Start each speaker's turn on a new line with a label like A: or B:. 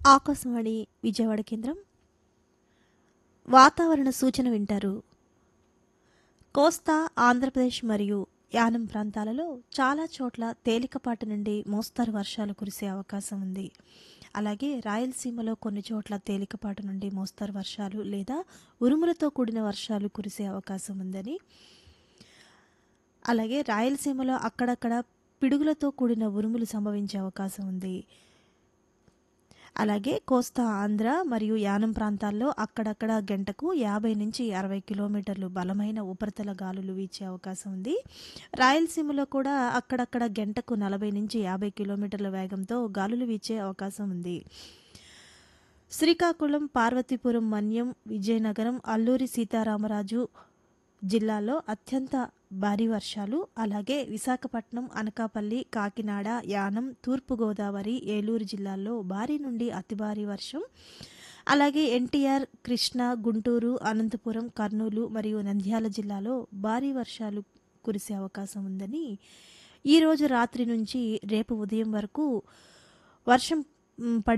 A: ఆకాశవాణి విజయవాడ కేంద్రం వాతావరణ సూచన వింటారు కోస్తా ఆంధ్రప్రదేశ్ మరియు యానం ప్రాంతాలలో చాలా చోట్ల తేలికపాటి నుండి మోస్తరు వర్షాలు కురిసే అవకాశం ఉంది అలాగే రాయలసీమలో కొన్ని చోట్ల తేలికపాటి నుండి మోస్తరు వర్షాలు లేదా ఉరుములతో కూడిన వర్షాలు కురిసే అవకాశం ఉందని అలాగే రాయలసీమలో అక్కడక్కడ పిడుగులతో కూడిన ఉరుములు సంభవించే అవకాశం ఉంది అలాగే కోస్తా ఆంధ్ర మరియు యానం ప్రాంతాల్లో అక్కడక్కడ గంటకు యాభై నుంచి అరవై కిలోమీటర్లు బలమైన ఉపరితల గాలులు వీచే అవకాశం ఉంది రాయలసీమలో కూడా అక్కడక్కడ గంటకు నలభై నుంచి యాభై కిలోమీటర్ల వేగంతో గాలులు వీచే అవకాశం ఉంది శ్రీకాకుళం పార్వతీపురం మన్యం విజయనగరం అల్లూరి సీతారామరాజు జిల్లాలో అత్యంత భారీ వర్షాలు అలాగే విశాఖపట్నం అనకాపల్లి కాకినాడ యానం తూర్పుగోదావరి ఏలూరు జిల్లాల్లో భారీ నుండి అతి భారీ వర్షం అలాగే ఎన్టీఆర్ కృష్ణా గుంటూరు అనంతపురం కర్నూలు మరియు నంద్యాల జిల్లాలో భారీ వర్షాలు కురిసే అవకాశం ఉందని ఈరోజు రాత్రి నుంచి రేపు ఉదయం వరకు వర్షం మ్, పడే